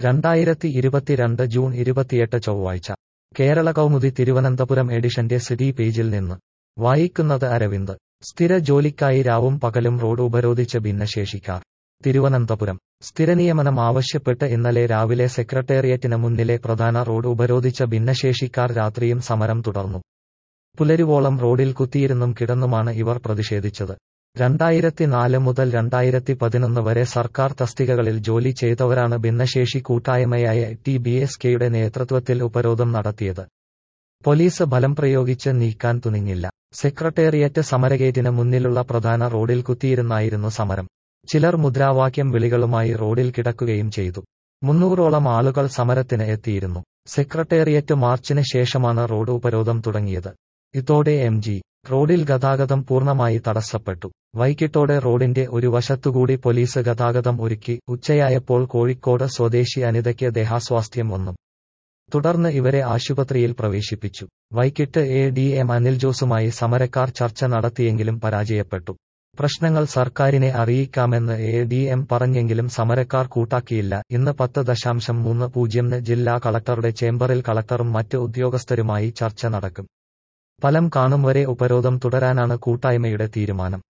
രണ്ടായിരത്തി ഇരുപത്തിരണ്ട് ജൂൺ ഇരുപത്തിയെട്ട് ചൊവ്വാഴ്ച കേരള കൗമുദി തിരുവനന്തപുരം എഡിഷന്റെ സിറ്റി പേജിൽ നിന്ന് വായിക്കുന്നത് അരവിന്ദ് സ്ഥിര ജോലിക്കായി രാവും പകലും റോഡ് ഉപരോധിച്ച് ഭിന്നശേഷിക്കാർ തിരുവനന്തപുരം സ്ഥിരനിയമനം ആവശ്യപ്പെട്ട് ഇന്നലെ രാവിലെ സെക്രട്ടേറിയറ്റിന് മുന്നിലെ പ്രധാന റോഡ് ഉപരോധിച്ച ഭിന്നശേഷിക്കാർ രാത്രിയും സമരം തുടർന്നു പുലരുവോളം റോഡിൽ കുത്തിയിരുന്നും കിടന്നുമാണ് ഇവർ പ്രതിഷേധിച്ചത് രണ്ടായിരത്തി നാല് മുതൽ രണ്ടായിരത്തി പതിനൊന്ന് വരെ സർക്കാർ തസ്തികകളിൽ ജോലി ചെയ്തവരാണ് ഭിന്നശേഷി കൂട്ടായ്മയായ ടി ബി എസ് കെയുടെ നേതൃത്വത്തിൽ ഉപരോധം നടത്തിയത് പോലീസ് ബലം പ്രയോഗിച്ച് നീക്കാൻ തുനിഞ്ഞില്ല സെക്രട്ടേറിയറ്റ് സമരഗേറ്റിന് മുന്നിലുള്ള പ്രധാന റോഡിൽ കുത്തിയിരുന്നായിരുന്നു സമരം ചിലർ മുദ്രാവാക്യം വിളികളുമായി റോഡിൽ കിടക്കുകയും ചെയ്തു മുന്നൂറോളം ആളുകൾ സമരത്തിന് എത്തിയിരുന്നു സെക്രട്ടേറിയറ്റ് മാർച്ചിന് ശേഷമാണ് റോഡ് ഉപരോധം തുടങ്ങിയത് ഇതോടെ എം ജി റോഡിൽ ഗതാഗതം പൂർണ്ണമായി തടസ്സപ്പെട്ടു വൈകിട്ടോടെ റോഡിന്റെ ഒരു വശത്തുകൂടി പോലീസ് ഗതാഗതം ഒരുക്കി ഉച്ചയായപ്പോൾ കോഴിക്കോട് സ്വദേശി അനിതയ്ക്ക് ദേഹാസ്വാസ്ഥ്യം വന്നു തുടർന്ന് ഇവരെ ആശുപത്രിയിൽ പ്രവേശിപ്പിച്ചു വൈകിട്ട് എ ഡി എം അനിൽ ജോസുമായി സമരക്കാർ ചർച്ച നടത്തിയെങ്കിലും പരാജയപ്പെട്ടു പ്രശ്നങ്ങൾ സർക്കാരിനെ അറിയിക്കാമെന്ന് എ ഡി എം പറഞ്ഞെങ്കിലും സമരക്കാർ കൂട്ടാക്കിയില്ല ഇന്ന് പത്ത് ദശാംശം മൂന്ന് പൂജ്യംന് ജില്ലാ കളക്ടറുടെ ചേംബറിൽ കളക്ടറും മറ്റ് ഉദ്യോഗസ്ഥരുമായി ചർച്ച നടക്കും ഫലം കാണും വരെ ഉപരോധം തുടരാനാണ് കൂട്ടായ്മയുടെ തീരുമാനം